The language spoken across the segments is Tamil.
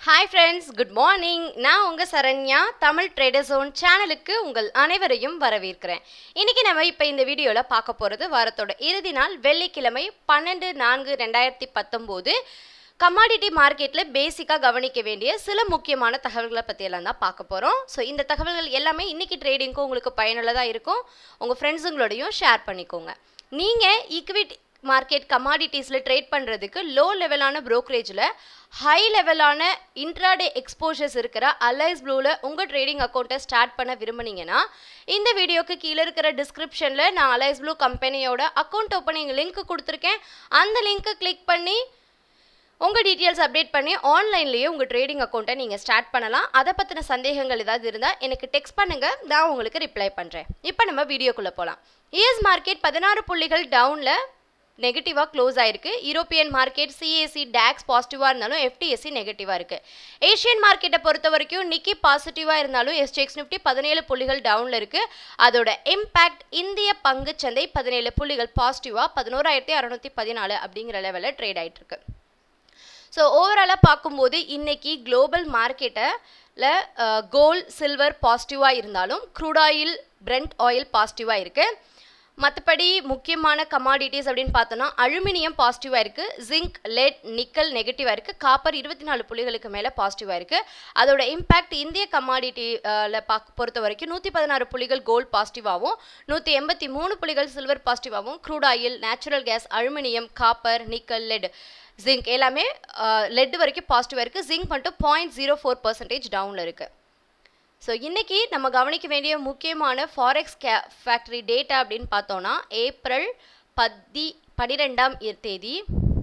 ஹாய் ஃப்ரெண்ட்ஸ் குட் மார்னிங் நான் உங்கள் சரண்யா தமிழ் ட்ரேடர் ஜோன் சேனலுக்கு உங்கள் அனைவரையும் வரவேற்கிறேன் இன்னைக்கு நம்ம இப்போ இந்த வீடியோவில் பார்க்க போகிறது வாரத்தோட இறுதி நாள் வெள்ளிக்கிழமை பன்னெண்டு நான்கு ரெண்டாயிரத்தி பத்தொம்போது கமாடிட்டி மார்க்கெட்டில் பேசிக்காக கவனிக்க வேண்டிய சில முக்கியமான தகவல்களை பற்றியெல்லாம் தான் பார்க்க போகிறோம் ஸோ இந்த தகவல்கள் எல்லாமே இன்னைக்கு ட்ரேடிங்க்கும் உங்களுக்கு பயனுள்ளதாக இருக்கும் உங்கள் ஃப்ரெண்ட்ஸுங்களோடையும் ஷேர் பண்ணிக்கோங்க நீங்கள் ஈக்விட்டி மார்க்கெட் கமாடிட்டிஸில் ட்ரேட் பண்ணுறதுக்கு லோ லெவலான ப்ரோக்கரேஜில் ஹை லெவலான இன்ட்ராடே எக்ஸ்போஷர்ஸ் இருக்கிற அலைஸ் ப்ளூவில் உங்கள் ட்ரேடிங் அக்கௌண்ட்டை ஸ்டார்ட் பண்ண விரும்புனீங்கன்னா இந்த வீடியோக்கு கீழே இருக்கிற டிஸ்கிரிப்ஷனில் நான் அலைஸ் ப்ளூ கம்பெனியோட அக்கௌண்ட் ஓப்பனிங் லிங்க் கொடுத்துருக்கேன் அந்த லிங்க்கை கிளிக் பண்ணி உங்கள் டீட்டெயில்ஸ் அப்டேட் பண்ணி ஆன்லைன்லேயே உங்கள் ட்ரேடிங் அக்கௌண்ட்டை நீங்கள் ஸ்டார்ட் பண்ணலாம் அதை பற்றின சந்தேகங்கள் ஏதாவது இருந்தால் எனக்கு டெக்ஸ்ட் பண்ணுங்கள் நான் உங்களுக்கு ரிப்ளை பண்ணுறேன் இப்போ நம்ம வீடியோக்குள்ளே போகலாம் யூஎஸ் மார்க்கெட் பதினாறு புள்ளிகள் டவுனில் நெகட்டிவாக க்ளோஸ் ஆயிருக்கு யூரோப்பியன் மார்க்கெட் சிஏசி டேக்ஸ் பாசிட்டிவாக இருந்தாலும் எஃப்டிஎஸ்சி நெகட்டிவாக இருக்குது ஏஷியன் மார்க்கெட்டை பொறுத்த வரைக்கும் நிக்கி பாசிட்டிவாக இருந்தாலும் எஸ்டிஎக்ஸ் நிஃப்டி பதினேழு புள்ளிகள் டவுனில் இருக்குது அதோட இம்பேக்ட் இந்திய பங்குச்சந்தை பதினேழு புள்ளிகள் பாசிட்டிவாக பதினோராயிரத்தி அறநூற்றி பதினாலு அப்படிங்கிற லெவலில் ட்ரேட் ஆகிட்டு இருக்கு ஸோ ஓவராலாக பார்க்கும்போது இன்னைக்கு குளோபல் மார்க்கெட்டில் கோல்ட் சில்வர் பாசிட்டிவாக இருந்தாலும் க்ரூட் ஆயில் பிரெண்ட் ஆயில் பாசிட்டிவாக இருக்குது மற்றபடி முக்கியமான கமாடிட்டிஸ் அப்படின்னு பார்த்தோன்னா அலுமினியம் பாசிட்டிவாக இருக்குது ஜிங்க் லெட் நிக்கல் நெகட்டிவாக இருக்குது காப்பர் இருபத்தி நாலு புள்ளிகளுக்கு மேலே பாசிட்டிவாக இருக்குது அதோட இம்பேக்ட் இந்திய கமாடிட்டியில் பார்க்க பொறுத்த வரைக்கும் நூற்றி பதினாறு புள்ளிகள் கோல்ட் பாசிட்டிவாகவும் நூற்றி எண்பத்தி மூணு புள்ளிகள் சில்வர் பாசிட்டிவாகவும் crude oil natural gas aluminium copper nickel lead zinc எல்லாமே லெட் வரைக்கும் பாசிட்டிவாக இருக்குது ஜிங்க் மட்டும் பாயிண்ட் ஜீரோ ஃபோர் பர்சன்டேஜ் டவுனில் இருக்குது ஸோ இன்றைக்கி நம்ம கவனிக்க வேண்டிய முக்கியமான ஃபாரெக்ஸ் கே ஃபேக்ட்ரி டேட்டா அப்படின்னு பார்த்தோன்னா ஏப்ரல் பத்தி பன்னிரெண்டாம் தேதி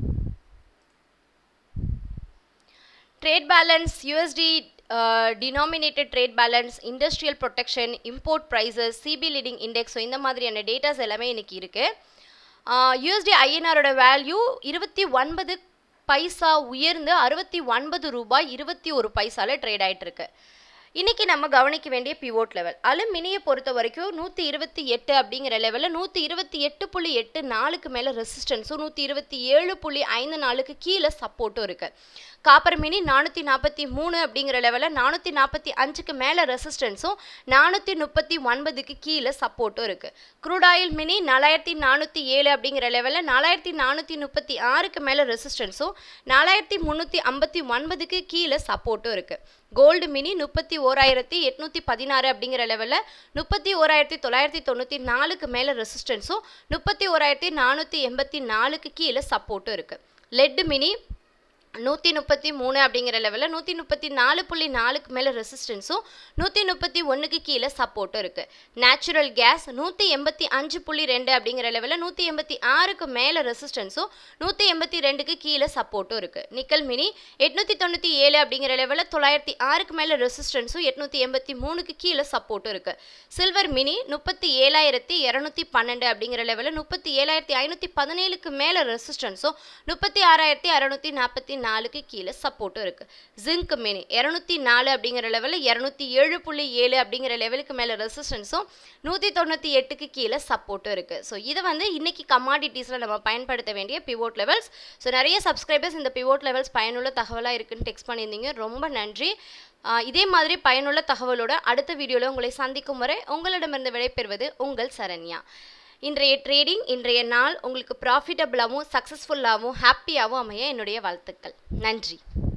trade balance USD denominated trade balance industrial production import prices CB leading index so இந்த மாதிரியான டேட்டாஸ் எல்லாமே இன்றைக்கி இருக்குது யூஎஸ்டி ஐஎன்ஆரோட வேல்யூ இருபத்தி ஒன்பது பைசா உயர்ந்து அறுபத்தி ஒன்பது ரூபாய் இருபத்தி ஒரு பைசாவில் ட்ரேட் ஆகிட்டு இருக்கு இன்னைக்கு நம்ம கவனிக்க வேண்டிய பிவோட் லெவல் அலுமினியை பொறுத்த வரைக்கும் நூற்றி இருபத்தி எட்டு அப்படிங்கிற லெவலில் நூற்றி இருபத்தி எட்டு புள்ளி எட்டு நாலுக்கு மேலே ரெசிஸ்டன்ஸும் நூற்றி இருபத்தி ஏழு புள்ளி ஐந்து நாலுக்கு கீழே சப்போர்ட்டும் இருக்குது காப்பர் மினி நானூற்றி நாற்பத்தி மூணு அப்படிங்கிற லெவலில் நானூற்றி நாற்பத்தி அஞ்சுக்கு மேலே ரெசிஸ்டன்ஸும் நானூற்றி முப்பத்தி ஒன்பதுக்கு கீழே சப்போர்ட்டும் இருக்குது க்ரூட் ஆயில் மினி நாலாயிரத்தி நானூற்றி ஏழு அப்படிங்கிற லெவலில் நாலாயிரத்தி நானூற்றி முப்பத்தி ஆறுக்கு மேலே ரெசிஸ்டன்ஸும் நாலாயிரத்தி முந்நூற்றி ஐம்பத்தி ஒன்பதுக்கு கீழே சப்போர்ட்டும் இருக்குது கோல்டு மினி முப்பத்தி ஓராயிரத்தி எட்நூற்றி பதினாறு அப்படிங்கிற லெவலில் முப்பத்தி ஓராயிரத்தி தொள்ளாயிரத்தி தொண்ணூற்றி நாலுக்கு மேலே ரெசிஸ்டன்ஸும் முப்பத்தி ஓராயிரத்தி நானூற்றி எண்பத்தி நாலுக்கு கீழே சப்போர்ட்டும் இருக்குது லெட் மினி நூற்றி முப்பத்தி மூணு அப்படிங்கிற லெவலில் நூற்றி முப்பத்தி நாலு புள்ளி நாலுக்கு மேலே ரெசிஸ்டன்ஸும் நூற்றி முப்பத்தி ஒன்றுக்கு கீழே சப்போர்ட்டும் இருக்குது நேச்சுரல் கேஸ் நூற்றி எண்பத்தி அஞ்சு புள்ளி ரெண்டு அப்படிங்கிற லெவலில் நூற்றி எண்பத்தி ஆறுக்கு மேலே ரெசிஸ்டன்ஸும் நூற்றி எண்பத்தி ரெண்டுக்கு கீழே சப்போர்ட்டும் இருக்குது நிக்கல் மினி எட்நூற்றி தொண்ணூற்றி ஏழு அப்படிங்கிற லெவலில் தொள்ளாயிரத்தி ஆறுக்கு மேலே ரெசிஸ்டன்ஸும் எட்நூற்றி எண்பத்தி மூணுக்கு கீழே சப்போர்ட்டும் இருக்குது சில்வர் மினி முப்பத்தி ஏழாயிரத்தி இரநூத்தி பன்னெண்டு அப்படிங்கிற லெவலில் முப்பத்தி ஏழாயிரத்தி ஐநூற்றி பதினேழுக்கு மேலே ரெசிஸ்டன்ஸும் முப்பத்தி ஆறாயிரத்தி அறநூற்றி நாற்பத்தி நாலுக்கு கீழே சப்போர்ட்டும் இருக்குது ஜிங்க் மினி இரநூத்தி நாலு அப்படிங்கிற லெவலில் இரநூத்தி ஏழு புள்ளி ஏழு அப்படிங்கிற லெவலுக்கு மேலே ரெசிஸ்டன்ஸும் நூற்றி தொண்ணூற்றி எட்டுக்கு கீழே சப்போர்ட்டும் இருக்குது ஸோ இது வந்து இன்னைக்கு கமாடிட்டிஸில் நம்ம பயன்படுத்த வேண்டிய பிவோட் லெவல்ஸ் ஸோ நிறைய சப்ஸ்கிரைபர்ஸ் இந்த பிவோட் லெவல்ஸ் பயனுள்ள தகவலாக இருக்குன்னு டெக்ஸ்ட் பண்ணியிருந்தீங்க ரொம்ப நன்றி இதே மாதிரி பயனுள்ள தகவலோட அடுத்த வீடியோவில் உங்களை சந்திக்கும் வரை உங்களிடமிருந்து விடைபெறுவது உங்கள் சரண்யா இன்றைய ட்ரேடிங் இன்றைய நாள் உங்களுக்கு ப்ராஃபிட்டபிளாகவும் சக்ஸஸ்ஃபுல்லாகவும் ஹாப்பியாகவும் அமைய என்னுடைய வாழ்த்துக்கள் நன்றி